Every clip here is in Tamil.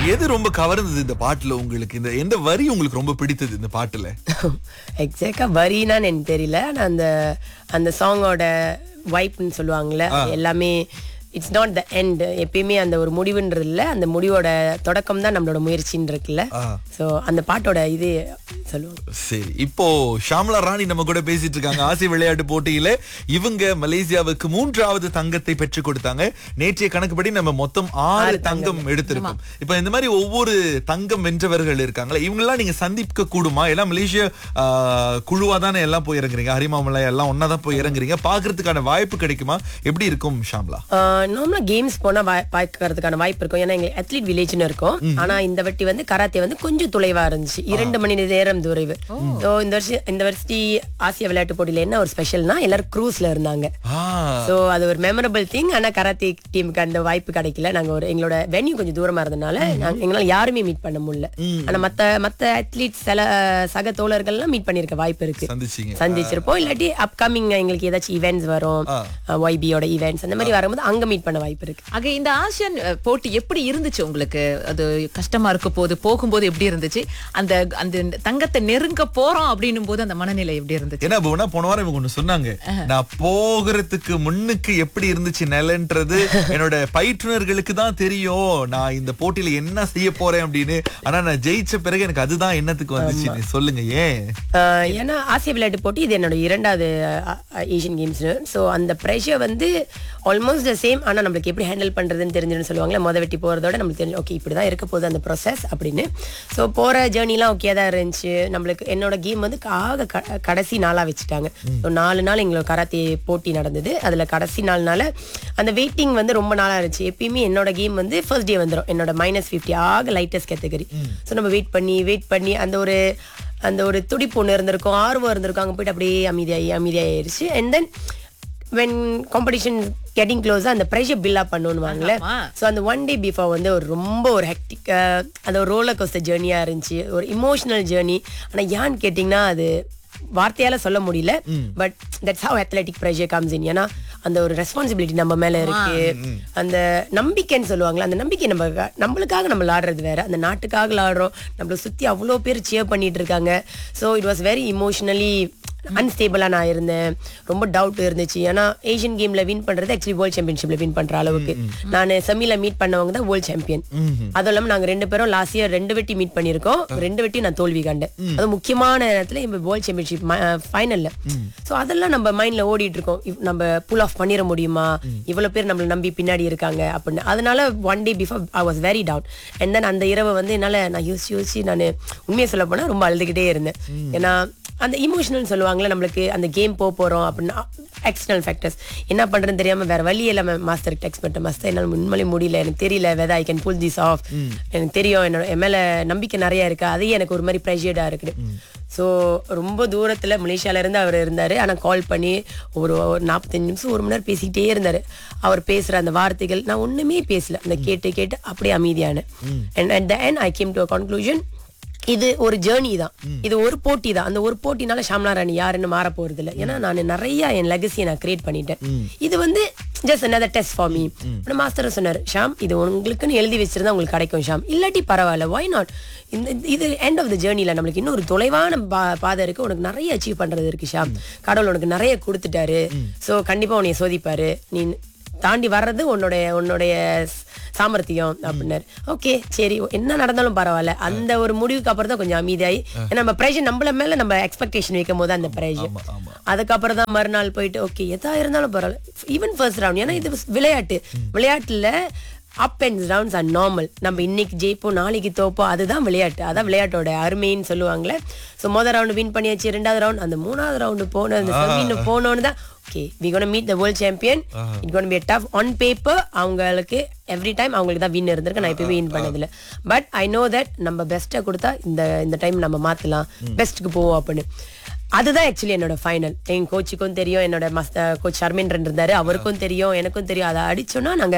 எது ரொம்ப கவர்ந்தது இந்த பாட்டுல உங்களுக்கு இந்த எந்த வரி உங்களுக்கு ரொம்ப பிடித்தது இந்த பாட்டுல எக்ஸாக்டா வரினான்னு எனக்கு தெரியல ஆனா அந்த அந்த சாங்கோட வைப்னு சொல்லுவாங்கல்ல எல்லாமே இட்ஸ் நாட் த எண்ட் எப்பயுமே அந்த ஒரு முடிவுன்றது இல்ல அந்த முடிவோட தொடக்கம் தான் நம்மளோட முயற்சின்னு இருக்குல்ல ஆ. சோ அந்த பாட்டோட இது சொல்லுவாங்க சரி இப்போ ஷாம்லா ராணி நம்ம கூட பேசிட்டு இருக்காங்க ஆசிய விளையாட்டு போட்டியில இவங்க மலேசியாவுக்கு மூன்றாவது தங்கத்தை பெற்றுக் கொடுத்தாங்க நேற்றைய கணக்குப்படி நம்ம மொத்தம் ஆறு தங்கம் எடுத்திருக்கோம் இப்ப இந்த மாதிரி ஒவ்வொரு தங்கம் வென்றவர்கள் இருக்காங்களா இவங்கெல்லாம் நீங்க சந்திக்க கூடுமா எல்லாம் மலேசியா ஆஹ், குழுவா தானே எல்லாம் போய் இறங்குறீங்க ஹரிமாமலை எல்லாம் ஒன்னா தான் போய் இறங்குறீங்க பாக்குறதுக்கான வாய்ப்பு கிடைக்குமா எப்படி இருக்கும் ஷாம்லா நார்மலா கேம்ஸ் போனா வாய்- பார்க்கறதுக்கான வாய்ப்பு இருக்கும் ஏன்னா எங்க அத்லீட் வில்லேஜ்னு இருக்கும் ஆனா இந்த வாட்டி வந்து கராத்தே வந்து கொஞ்சம் தொலைவா இருந்துச்சு இரண்டு மணி நேரம் தொலைவு ஸோ இந்த வருஷம் இந்த வருஷத்தி ஆசிய விளையாட்டு போட்டியில என்ன ஒரு ஸ்பெஷல்னா எல்லாரும் க்ரூஸ்ல இருந்தாங்க ஆஹ் சோ அது ஒரு மெமரபிள் திங் ஆனா கராத்தே டீமுக்கு அந்த வாய்ப்பு கிடைக்கல நாங்க ஒரு எங்களோட வென்யூ கொஞ்சம் தூரமா இருந்தனால நாங்க எங்களால யாருமே மீட் பண்ண முடியல ஆனா மத்த மத்த அத்லீட் சில சக தோழர்கள்லாம் மீட் பண்ணிருக்க வாய்ப்பு இருக்கு சந்திச்சீங்க சந்திச்சிருப்போம் இல்லாட்டி அப்கமிங் எங்களுக்கு ஏதாச்சும் ஈவெண்ட்ஸ் வரும் ஒய்பியோட ஈவெண்ட்ஸ் அந்த மாதிரி வரும்போது அங்க மீட் பண்ண வாய்ப்பு இருக்கு ஆக இந்த ஆசியன் அஹ், போட்டி எப்படி இருந்துச்சு உங்களுக்கு அது கஷ்டமா இருக்க போது போகும்போது எப்படி இருந்துச்சு அந்த அந்த தங்கத்தை நெருங்க போறோம் அப்படின்னும் போது அந்த மனநிலை எப்படி இருந்துச்சு ஏன்னா புவனா போன வாரம் இவங்க ஒண்ணு சொன்னாங்க நான் போகிறதுக்கு முன்னுக்கு எப்படி இருந்துச்சு நிலன்றது என்னோட பயிற்றுனர்களுக்கு தான் தெரியும் நான் இந்த போட்டியில என்ன செய்ய போறேன் அப்படின்னு ஆனா நான் ஜெயிச்ச பிறகு எனக்கு அதுதான் என்னத்துக்கு வந்துச்சு நீ சொல்லுங்க ஏன் ஆஹ் ஏன்னா ஆசிய விளையாட்டு போட்டி இது என்னோட இரண்டாவது ஏஷியன் கேம்ஸ் ஸோ அந்த ப்ரெஷர் வந்து ஆல்மோஸ்ட் த சேம் ஆனா நம்மளுக்கு எப்படி ஹேண்டில் பண்றதுன்னு தெரிஞ்சுன்னு சொல்லுவாங்களே மொத வெட்டி போறதோட நம்மளுக்கு தெரிஞ்சு ஓகே இப்படி தான் இருக்க போகுது அந்த ப்ராசஸ் அப்படின்னு ஸோ போற ஜேர்னிலாம் ஓகே தான் இருந்துச்சு நம்மளுக்கு என்னோட கேம் வந்து ஆக க- கடைசி நாளா வச்சுட்டாங்க ஸோ நாலு நாள் எங்களோட கராத்தே போட்டி நடந்தது அதுல கடைசி நாள்னால அந்த வெயிட்டிங் வந்து ரொம்ப நாளா இருந்துச்சு எப்பயுமே என்னோட கேம் வந்து ஃபர்ஸ்ட் டே வந்துடும் என்னோட மைனஸ் ஃபிஃப்டி ஆக லைட்டஸ்ட் கேட்டகரி ஸோ நம்ம வெயிட் பண்ணி வெயிட் பண்ணி அந்த ஒரு அந்த ஒரு துடிப்பு ஒன்று இருந்திருக்கும் ஆர்வம் இருந்திருக்கும் அங்கே போயிட்டு அப்படியே அமைதியாகி அமைதியாயிருச்சு and then when competition getting க்ளோஸாக அந்த ப்ரெஷர் பில் அப் பண்ணுவாங்களே ஆமா. ஸோ அந்த ஒன் டே பிஃபோர் வந்து ஒரு ரொம்ப ஒரு ஹெக்டிக் அந்த ஒரு ரோலர் கோஸ்டர் ஜேர்னியாக இருந்துச்சு ஒரு இமோஷனல் ஜேர்னி ஆனால் ஏன்னு கேட்டிங்கன்னா அது வார்த்தையால சொல்ல முடியல but that's how athletic pressure comes in ஏன்னா அந்த ஒரு ரெஸ்பான்சிபிலிட்டி நம்ம மேல இருக்கு அந்த நம்பிக்கைன்னு சொல்லுவாங்கல்ல அந்த நம்பிக்கை நம்ம நம்மளுக்காக நம்ம விளாடுறது வேற அந்த நாட்டுக்காக விளாடுறோம் நம்மளை சுத்தி அவ்வளோ பேர் சியர் பண்ணிட்டு இருக்காங்க so it was very emotionally அன்ஸ்டேபிளா நான் இருந்தேன் ரொம்ப டவுட் இருந்துச்சு ஏன்னா ஏஷியன் கேம்ல வின் பண்றது ஆக்சுவலி வேர்ல்ட் சாம்பியன்ஷிப்ல வின் பண்ற அளவுக்கு நான் செமில மீட் பண்ணவங்க தான் வேர்ல்ட் சாம்பியன் அதுவும் இல்லாம நாங்க ரெண்டு பேரும் லாஸ்ட் இயர் ரெண்டு வெட்டி மீட் பண்ணிருக்கோம் ரெண்டு வெட்டி நான் தோல்வி கண்டேன் அது முக்கியமான நேரத்துல இந்த வேர்ல்ட் சாம்பியன்ஷிப் ஃபைனல்ல சோ அதெல்லாம் நம்ம மைண்ட்ல ஓடிட்டு இருக்கோம் இவ்- நம்ம புல் ஆஃப் பண்ணிட முடியுமா இவ்வளவு பேர் நம்மள நம்பி பின்னாடி இருக்காங்க அப்படின்னு அதனால one day before I was very doubt and then அந்த இரவு வந்து என்னால நான் யோசிச்சு யோசிச்சு நான் உண்மையை சொல்ல போனா ரொம்ப அழுதுகிட்டே இருந்தேன் ஏன்னா அந்த இமோஷனல் சொல்லுவாங்கல்ல நம்மளுக்கு அந்த கேம் போக போறோம் அப்படின்னா எக்ஸ்டர்னல் ஃபேக்டர்ஸ் என்ன பண்றதுன்னு தெரியாம வேற வழி இல்லாம மாஸ்டருக்கு டெக்ஸ்ட் பண்ணிட்டேன் மாஸ்டர் என்னால உண்மையிலே முடியல எனக்கு தெரியல whether I can pull this off எனக்கு தெரியும் என்னோட என் மேல நம்பிக்கை நிறைய இருக்கு அதையே எனக்கு ஒரு மாதிரி ப்ரெஷர்டா இருக்குது ஸோ ரொம்ப தூரத்துல மலேசியால இருந்து அவர் இருந்தாரு ஆனா கால் பண்ணி ஒரு ஒரு நாற்பத்தஞ்சு நிமிஷம் ஒரு மணி நேரம் பேசிக்கிட்டே இருந்தாரு அவர் பேசுற அந்த வார்த்தைகள் நான் ஒண்ணுமே பேசல அந்த கேட்டு கேட்டு அப்படியே அமைதியானேன் and at the end I came to a conclusion இது ஒரு ஜேர்னி தான் இது ஒரு போட்டி தான் அந்த ஒரு போட்டினால ஷாம்லா ராணி யாருன்னு மாற போறது இல்ல ஏன்னா நான் நிறைய என் லெகசியை நான் கிரியேட் பண்ணிட்டேன் இது வந்து just another test for me master சொன்னார் ஷாம் இது உங்களுக்குன்னு எழுதி வச்சிருந்தா உங்களுக்கு கிடைக்கும் ஷாம் இல்லாட்டி பரவாயில்ல ஒய் நாட் இந்த இது எண்ட் ஆஃப் த ஜேர்னில நம்மளுக்கு இன்னொரு தொலைவான பா- பாதை இருக்கு உனக்கு நிறைய அச்சீவ் பண்றது இருக்கு ஷாம் கடவுள் உனக்கு நிறைய கொடுத்துட்டாரு சோ கண்டிப்பா உன்னை சோதிப்பாரு நீ தாண்டி வர்றது உன்னுடைய உன்னுடைய ஸ்- சாமர்த்தியம் அப்படின்னாரு ஓகே சரி என்ன நடந்தாலும் பரவாயில்ல அந்த ஒரு முடிவுக்கு அப்புறம் தான் கொஞ்சம் அமைதியாகி ஏன்னா நம்ம ப்ரெஷர் நம்மள மேல நம்ம எக்ஸ்பெக்டேஷன் வைக்கும் போது அந்த ப்ரெஷர் ஆமா, ஆமா. அதுக்கப்புறம் தான் மறுநாள் போயிட்டு ஓகே எதா இருந்தாலும் பரவாயில்ல ஈவன் ஃபர்ஸ்ட் ரவுண்ட் ஏன்னா இது விளையாட்டு விளையாட்டுல up and downs are normal நம்ம இன்னைக்கு ஜெயிப்போம் நாளைக்கு தோப்போம் அதுதான் விளையாட்டு அதான் விளையாட்டோட அருமைன்னு சொல்லுவாங்களே ஸோ மொதல் ரவுண்டு வின் பண்ணியாச்சு ரெண்டாவது ரவுண்ட் அந்த மூணாவது ரவுண்டு போன அந்த செமின்னு போனோன்னு தான் okay we gonna meet the world champion it gonna be tough on paper அவங்களுக்கு எவ்ரி டைம் அவங்களுக்கு தான் வின் இருந்திருக்கு நான் எப்பயுமே வின் பண்ணதில்ல பட் ஐ நோ தட் நம்ம பெஸ்ட்டை கொடுத்தா இந்த இந்த டைம் நம்ம மாத்தலாம் பெஸ்ட்டுக்கு போவோம் அப்படின்னு அதுதான் ஆக்சுவலி என்னோட ஃபைனல் எங்க கோச்சுக்கும் தெரியும் என்னோட மஸ்த கோச் ஷர்மின்றன் இருந்தாரு அவருக்கும் தெரியும் எனக்கும் தெரியும் அதை அடிச்சோன்னா நாங்க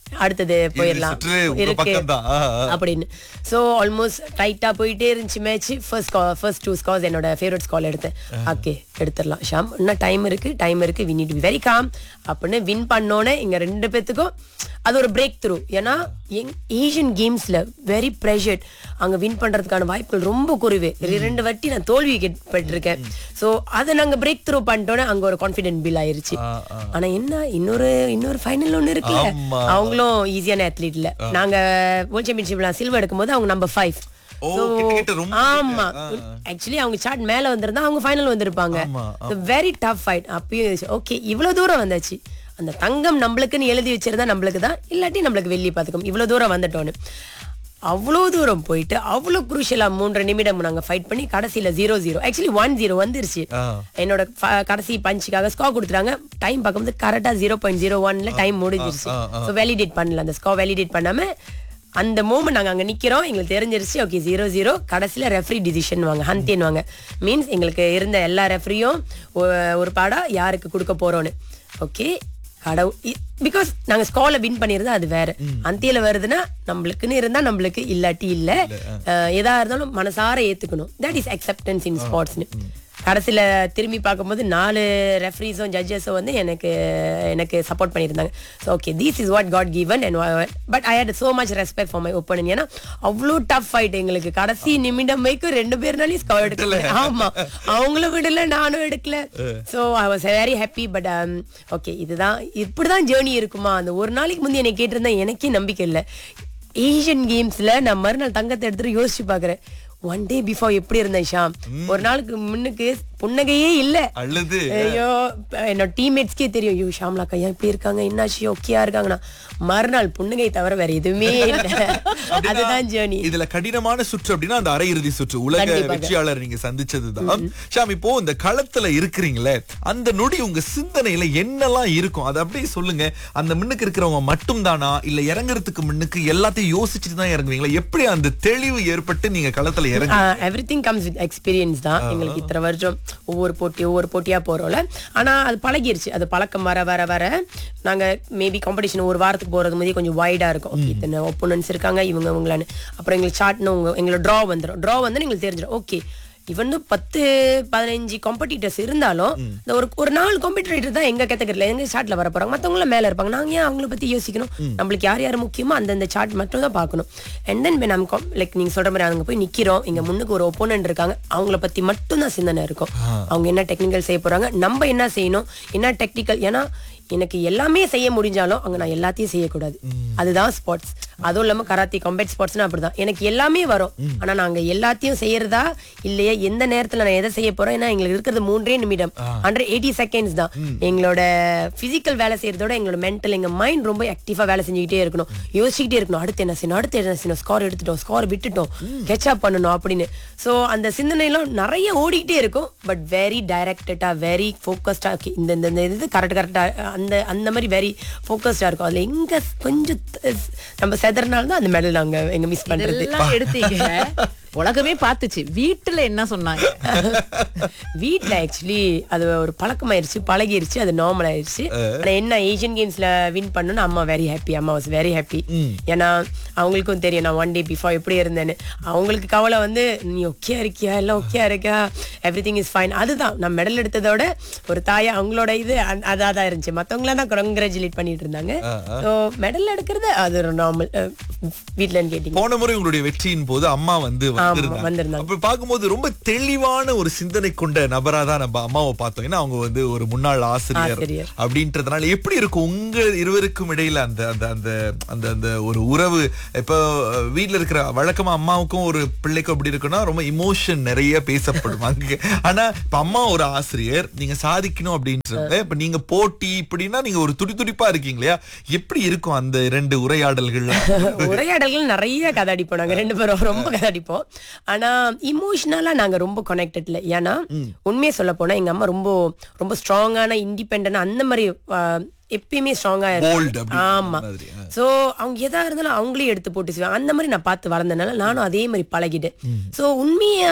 அடுத்தது போயிடலாம் சுற்று உங்க இருக்கு பக்கம்தான். ஆ, ஆ. அப்படின்னு ஸோ ஆல்மோஸ்ட் டைட்டா போயிட்டே இருந்துச்சு match first first two scores என்னோட ஃபேவரட் ஸ்கால் எடுத்தேன் ஓகே எடுத்துடலாம் ஷாம் இன்னும் டைம் இருக்கு டைம் இருக்கு வி நீட் வெரி காம் அப்படின்னு வின் பண்ணோன்னே இங்க ரெண்டு பேத்துக்கும் அது ஒரு பிரேக் த்ரூ ஏன்னா எங் ஏஷியன் கேம்ஸ்ல வெரி ப்ரெஷர்ட் அங்க வின் பண்றதுக்கான வாய்ப்புகள் ரொம்ப குறைவு ரெண்டு வாட்டி நான் தோல்வி கேட்பட்டிருக்கேன் ஸோ அதை நாங்க பிரேக் த்ரூ பண்ணிட்டோன்னே அங்க ஒரு கான்ஃபிடென்ட் பில் ஆயிருச்சு ஆ, ஆ. ஆனா என்ன இன்னொரு இன்னொரு ஃபைனல் ஒன்னு இருக்குல்ல ஆமா. அவங்களும் ஈஸியான அத்லீட் இல்ல நாங்க வேர்ல்ட் சாம்பியன்ஷிப்ல சில்வர் எடுக்கும்போது அவங்க நம்பர் ஃபைவ் ஓ, கிட்டத்தட்ட ரொம்ப ஆமா கிட்ட. ஆ, ஆக்சுவலி அவங்க சார்ட் மேல வந்திருந்தா அவங்க ஃபைனல் வந்திருப்பாங்க ஆமா, வெரி டஃப் ஃபைட் அப்பயும் ஓகே இவ்வளவு தூரம் வந்தாச்சு அந்த தங்கம் நம்மளுக்குன்னு எழுதி வச்சிருந்தா நம்மளுக்கு தான் இல்லாட்டி நம்மளுக்கு வெள்ளி பார்த்துக்கும் இவ்வளவு தூரம் வந்துட்டோன்னு அவ்வளோ தூரம் போயிட்டு அவ்வளோ குரூஷியலா மூன்று நிமிடம் நாங்க ஃபைட் பண்ணி கடைசியில zero zero actually one zero வந்துருச்சு ஆ. என்னோட ஃப- கடைசி பஞ்சுக்காக ஸ்கோர் கொடுத்துறாங்க டைம் பார்க்கும்போது கரெக்டா ஜீரோ பாயிண்ட் ஜீரோ ஒன்ல டைம் முடிஞ்சிருச்சு ஆ, ஆ. ஸோ வேலிடேட் பண்ணல அந்த ஸ்கோர் வேலிடேட் பண்ணாம அந்த மூமெண்ட் நாங்க அங்க நிக்கிறோம் எங்களுக்கு தெரிஞ்சிருச்சு ஓகே ஜீரோ ஜீரோ கடைசியில ரெஃப்ரி டிசிஷன் வாங்க ஹந்தேன் வாங்க மீன்ஸ் எங்களுக்கு இருந்த எல்லா ரெஃப்ரியும் ஒரு பாடா யாருக்கு கொடுக்க போறோம்னு ஓகே கடவுள் பிகாஸ் நாங்க ஸ்கால வின் பண்ணிருந்தா அது வேற அந்தியில வருதுன்னா நம்மளுக்குன்னு இருந்தா நம்மளுக்கு இல்லாட்டி இல்ல அஹ், எதா இருந்தாலும் மனசார ஏத்துக்கணும் தட் இஸ் அக்செப்டன்ஸ் இன் ஸ்போர்ட்ஸ்னு கடைசியில திரும்பி பார்க்கும்போது நாலு ரெஃப்ரீஸும் ஜட்ஜஸும் வந்து எனக்கு எனக்கு சப்போர்ட் பண்ணியிருந்தாங்க so okay this is what God given and but I had so much respect for my opponent ஏன்னா அவ்வளோ டஃப் ஃபைட் எங்களுக்கு கடைசி நிமிடம் வரைக்கும் ரெண்டு பேர்னாலையும் ஸ்கவர் எடுக்கல ஆமா அவங்களும் விடல நானும் எடுக்கல so I was very happy but okay இதுதான் இப்படிதான் ஜேர்னி இருக்குமா அந்த ஒரு நாளைக்கு முந்தைய என்னை கேட்டிருந்தா எனக்கே நம்பிக்கை இல்லை ஏஷியன் கேம்ஸ்ல நான் மறுநாள் தங்கத்தை எடுத்துட்டு யோசிச்சு பாக்குறேன் ஒன் டே பிஃபோர் எப்படி இருந்தேன் ஷாம் ஒரு நாளுக்கு முன்னுக்கு புன்னகையே இல்ல அழுது ஐயோ என்னோட டீம்மேட்ஸ்க்கே தெரியும் ஐயோ ஷாம்லா கையா இப்படி இருக்காங்க என்னாச்சு ஓகேயா இருக்காங்கன்னா மறுநாள் புன்னகை தவிர வேற எதுவுமே இல்ல அதுதான் ஜேர்னி இதுல கடினமான சுற்று அப்படின்னா அந்த அரையிறுதி சுற்று உலக கண்டிப்பாக. வெற்றியாளர் நீங்க சந்திச்சதுதான் ஷாம் இப்போ இந்த களத்துல இருக்கிறீங்களே அந்த நொடி உங்க சிந்தனையில என்னெல்லாம் இருக்கும் அதை அப்படியே சொல்லுங்க அந்த முன்னுக்கு இருக்கிறவங்க மட்டும் தானா இல்ல இறங்குறதுக்கு முன்னுக்கு எல்லாத்தையும் யோசிச்சுட்டு தான் இறங்குவீங்களா எப்படி அந்த தெளிவு ஏற்பட்டு நீங்க களத்துல இறங்கு everything comes with experience தான் எங்களுக்கு இத்தனை வருஷம் ஒவ்வொரு போட்டி ஒவ்வொரு போட்டியா போறோம்ல ஆனா அது பழகிருச்சு அது பழக்கம் வர வர வர நாங்க மேபி காம்படிஷன் ஒரு வாரத்துக்கு போறது மாதிரி கொஞ்சம் வைடா இருக்கும் Okay, இத்தனை ஒப்போனன்ஸ் இருக்காங்க இவங்க இவங்களான்னு அப்புறம் எங்களுக்கு சாட்னு உங்க எங்களோட ட்ரா வந்துடும் ட்ரா வந்து எங்களுக்கு தெரிஞ்சிடும் ஓகே இவன் பத்து பதினஞ்சு காம்படிட்டர்ஸ் இருந்தாலும் இந்த ஒரு ஒரு நாலு காம்படிட்டர் தான் எங்க கேட்டகரியில எங்க சாட்ல வர போறாங்க மத்தவங்க மேல இருப்பாங்க நாங்க ஏன் அவங்கள பத்தி யோசிக்கணும் நம்மளுக்கு யார் யார் முக்கியமோ அந்தந்த சார்ட் மட்டும் தான் பார்க்கணும் அண்ட் தென் நம்ம லைக் நீங்க சொல்ற மாதிரி அங்க போய் நிக்கிறோம் இங்க முன்னுக்கு ஒரு ஒப்போனன்ட் இருக்காங்க அவங்கள பத்தி மட்டும் தான் சிந்தனை இருக்கும் அவங்க என்ன டெக்னிக்கல் செய்ய போறாங்க நம்ம என்ன செய்யணும் என்ன டெக்னிக்கல் ஏன்னா எனக்கு எல்லாமே செய்ய முடிஞ்சாலும் அங்க நான் எல்லாத்தையும் செய்யக்கூடாது அதுதான் ஸ்போர்ட்ஸ் அதுவும் இல்லாம கராத்தி காம்பேட் ஸ்போர்ட்ஸ்னா அப்படிதான் எனக்கு எல்லாமே வரும் ஆனா நாங்க எல்லாத்தையும் செய்யறதா இல்லையா எந்த நேரத்துல நான் எதை செய்ய போறேன் ஏன்னா எங்களுக்கு இருக்கிறது மூன்றே நிமிடம் ஹண்ட்ரட் எயிட்டி செகண்ட்ஸ் தான் எங்களோட பிசிக்கல் வேலை செய்யறதோட எங்களோட மென்டல் எங்க மைண்ட் ரொம்ப ஆக்டிவா வேலை செஞ்சுக்கிட்டே இருக்கணும் யோசிச்சுக்கிட்டே இருக்கணும் அடுத்து என்ன செய்யணும் அடுத்து என்ன செய்யணும் ஸ்கோர் எடுத்துட்டோம் ஸ்கோர் விட்டுட்டோம் கெச் அப் பண்ணணும் அப்படின்னு சோ அந்த சிந்தனையெல்லாம் நிறைய ஓடிக்கிட்டே இருக்கும் பட் வெரி டைரக்டடா வெரி ஃபோக்கஸ்டா இந்த இந்த இந்த இது கரெக்ட் கரெக்டா அந்த அந்த மாதிரி வெரி ஃபோக்கஸ்டா இருக்கும் அதுல எங்க கொஞ்சம் த- நம்ம செதறனால தான் அந்த மெடல் நாங்க எங்க மிஸ் பண்றது இதெல்லாம் எடுத்தீங்க உலகமே பார்த்துச்சு வீட்டுல என்ன சொன்னாங்க வீட்ல ஆக்சுவலி அது ஒரு பழக்கமாயிருச்சு பழகிருச்சு அது நார்மல் ஆயிருச்சு ஆனா என்ன ஏசியன் கேம்ஸ்ல வின் பண்ணணும்னு அம்மா வெரி ஹாப்பி அம்மா வாஸ் வெரி ஹாப்பி ஏன்னா அவங்களுக்கும் தெரியும் நான் ஒன் டே பிஃபோர் எப்படி இருந்தேன்னு அவங்களுக்கு கவலை வந்து நீ ஓகே இருக்கியா எல்லாம் ஓகே இருக்கா எவ்ரி திங் இஸ் ஃபைன் அதுதான் நான் மெடல் எடுத்ததோட ஒரு தாயா அவங்களோட இது அந்த- அதான் தான் இருந்துச்சு மத்தவங்கள தான் கங்க்ராச்சுலேட் பண்ணிட்டு இருந்தாங்க ஸோ மெடல் எடுக்கிறது அது ஒரு நார்மல் வீட்லன்னு கேட்டீங்க போன முறை உங்களுடைய வெற்றியின் போது அம்மா வந்து வந்திருந்தாங்க வந்திருந்தாங்க. அப்ப பார்க்கும்போது ரொம்ப தெளிவான ஒரு சிந்தனை கொண்ட நபரா தான் நம்ம அம்மாவை பார்த்தோம் ஏன்னா அவங்க வந்து ஒரு முன்னாள் ஆசிரியர் ஆசிரியர். அப்படின்றதுனால எப்படி இருக்கும் உங்க இருவருக்கும் இடையில அந்த அந்த அந்த அந்த அந்த ஒரு உறவு இப்போ அஹ், வீட்ல இருக்கிற வழக்கமா அம்மாவுக்கும் ஒரு பிள்ளைக்கும் அப்படி இருக்குன்னா ரொம்ப இமோஷன் நிறைய பேசப்படும் அங்க ஆனா இப்ப அம்மா ஒரு ஆசிரியர் நீங்க சாதிக்கணும் அப்படின்றது இப்ப நீங்க போட்டி இப்படின்னா நீங்க ஒரு துடி துடிப்பா இருக்கீங்க இல்லையா எப்படி இருக்கும் அந்த இரண்டு உரையாடல்கள் உரையாடல்கள் நிறைய கதாடிப்போம் நாங்க ரெண்டு பேரும் ரொம்ப கதாடிப்போம் ஆனா இமோஷனலா நாங்க ரொம்ப கனெக்டட்ல ஏன்னா உண்மையை சொல்ல போனா எங்க அம்மா ரொம்ப ரொம்ப ஸ்ட்ராங்கான இண்டிபெண்டன்ட் அந்த மாதிரி ஆஹ், எப்பயுமே ஸ்ட்ராங்கா Bold அப்படி ஆமா மாதிரி, ஆ. சோ அவங்க எதா இருந்தாலும் அவங்களே எடுத்து போட்டு செய்வாங்க அந்த மாதிரி நான் பார்த்து வளர்ந்தனால நானும் அதே மாதிரி பழகிட்டேன் சோ உண்மையா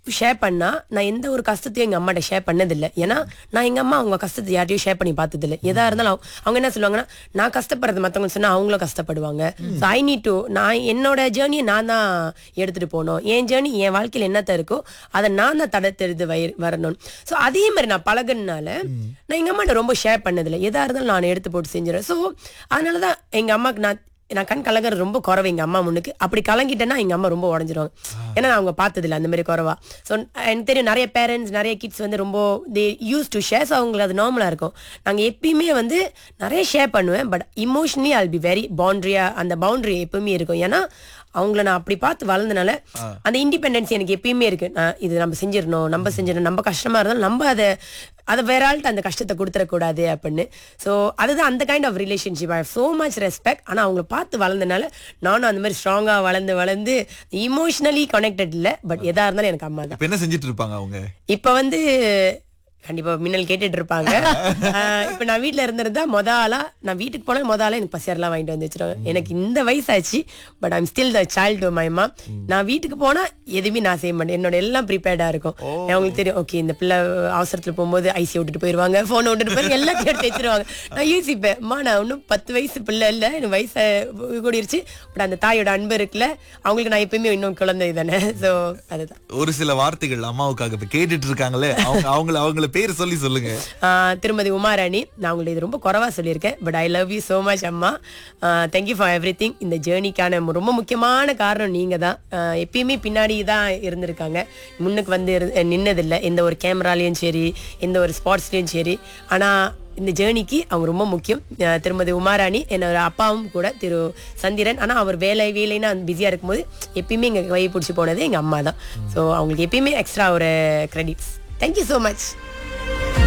ஷேர் பண்ணா நான் எந்த ஒரு கஷ்டத்தையும் எங்க அம்மாட்ட ஷேர் பண்ணதில்லை ஏன்னா நான் எங்க அம்மா அவங்க கஷ்டத்தை யார்ட்டையும் ஷேர் பண்ணி பார்த்ததில்ல எதா இருந்தாலும் அவங்க- அவங்க என்ன சொல்லுவாங்கன்னா நான் கஷ்டப்படுறது மத்தவங்க சொன்னா அவங்களும் கஷ்டப்படுவாங்க ஸோ ஐ நீட் டு நான் என்னோட ஜேர்னியை நான் தான் எடுத்துட்டு போகணும் என் ஜேர்னி என் வாழ்க்கையில் என்னத்த இருக்கோ அதை நான் தான் தடுத்தெடுத்து வய வரணும் ஸோ அதே மாதிரி நான் பழகுனால நான் எங்க அம்மாட்ட ரொம்ப ஷேர் பண்ணதில்லை எதா இருந்தாலும் நான் எடுத்து போட்டு செஞ்சிடறேன் ஸோ அதனால தான் எங்க அம்மாக்கு நான் நான் கண் கலங்குறது ரொம்ப குறவு எங்க அம்மா முன்னுக்கு அப்படி கலங்கிட்டேன்னா எங்க அம்மா ரொம்ப உடஞ்சிருவாங்க ஏன்னா நான் அவங்க பார்த்ததில்ல அந்த மாதிரி குறவா ஸோ எனக்கு தெரியும் நிறைய பேரண்ட்ஸ் நிறைய கிட்ஸ் வந்து ரொம்ப they use to share so அவங்களுக்கு அது நார்மலாக இருக்கும் நாங்கள் எப்பயுமே வந்து நிறைய ஷேர் பண்ணுவேன் but emotionally all be very பவுண்ட்ரியா அந்த பவுண்ட்ரி எப்பவுமே இருக்கும் ஏன்னா அவங்கள நான் அப்படி பார்த்து வளர்ந்தனால அந்த இண்டிபெண்டன்ஸ் எனக்கு எப்பயுமே இருக்கு நான் இது நம்ம செஞ்சிடணும் நம்ம செஞ்சிடணும் நம்ம கஷ்டமா இருந்தாலும் நம்ம அதை அதை வேற ஆள்கிட்ட அந்த கஷ்டத்தை கொடுத்துடக்கூடாது அப்படின்னு ஸோ அதுதான் அந்த kind of relationship I so much respect ஆனால் அவங்கள பார்த்து வளர்ந்தனால நானும் அந்த மாதிரி ஸ்ட்ராங்காக வளர்ந்து வளர்ந்து இமோஷனலி கனெக்டட் இல்லை பட் எதா இருந்தாலும் எனக்கு அம்மா தான் இப்ப என்ன செஞ்சுட்டு இருப்பாங்க அவங்க இப்ப வந்து கண்டிப்பா மின்னல் கேட்டுட்டு இருப்பாங்க ஆஹ் இப்ப நான் வீட்ல இருந்திருந்தா மொத ஆளா நான் வீட்டுக்கு போனா மொத ஆளா எனக்கு பசியாரெல்லாம் வாங்கிட்டு வந்து வச்சிருவாங்க எனக்கு இந்த வயசாச்சு but I'm still the child to my ma நான் வீட்டுக்கு போனா எதுவுமே நான் செய்ய மாட்டேன் என்னோட எல்லாம் ப்ரிப்பேர்டா இருக்கும் அவங்களுக்கு தெரியும் ஓகே இந்த பிள்ளை அவசரத்துல போகும்போது ஐசி விட்டுட்டு போயிருவாங்க போன் விட்டுட்டு போய் எல்லாத்தையும் எடுத்து வச்சிருவாங்க நான் யோசிப்பேன் அம்மா நான் இன்னும் பத்து வயசு பிள்ளை இல்ல எனக்கு வயசு கூடிருச்சு பட் அந்த தாயோட அன்பு இருக்குல்ல அவங்களுக்கு நான் எப்பயுமே இன்னும் குழந்தை தானே சோ அதுதான் ஒரு சில வார்த்தைகள் அம்மாவுக்காக இப்ப கேட்டுட்டு இருக்காங்களே அவங்க அவங்கள அவங்கள பேர் சொல்லி சொல்லுங்க ஆஹ் திருமதி உமாராணி நான் உங்களுக்கு இது ரொம்ப குறைவா சொல்லியிருக்கேன் but I love you so much அம்மா தேங்க்யூ ஃபார் எவ்ரி திங் இந்த ஜேர்னிக்கான ரொம்ப முக்கியமான காரணம் நீங்க தான் ஆஹ் எப்பயுமே பின்னாடி தான் இருந்திருக்காங்க முன்னுக்கு வந்து இரு- நின்னதில்லை எந்த ஒரு கேமராலையும் சரி எந்த ஒரு ஸ்பாட்ஸ்லையும் சரி ஆனா இந்த ஜேர்னிக்கு அவங்க ரொம்ப முக்கியம் ஆஹ் திருமதி உமாராணி என்னோட அப்பாவும் கூட திரு சந்திரன் ஆனா அவர் வேலை வேலைன்னு பிஸியா இருக்கும்போது எப்பயுமே எங்க கை பிடிச்சி போனது எங்க அம்மா தான் ஸோ அவங்களுக்கு எப்பயுமே எக்ஸ்ட்ரா ஒரு கிரெடிட்ஸ் தேங்க்யூ ஸோ மச்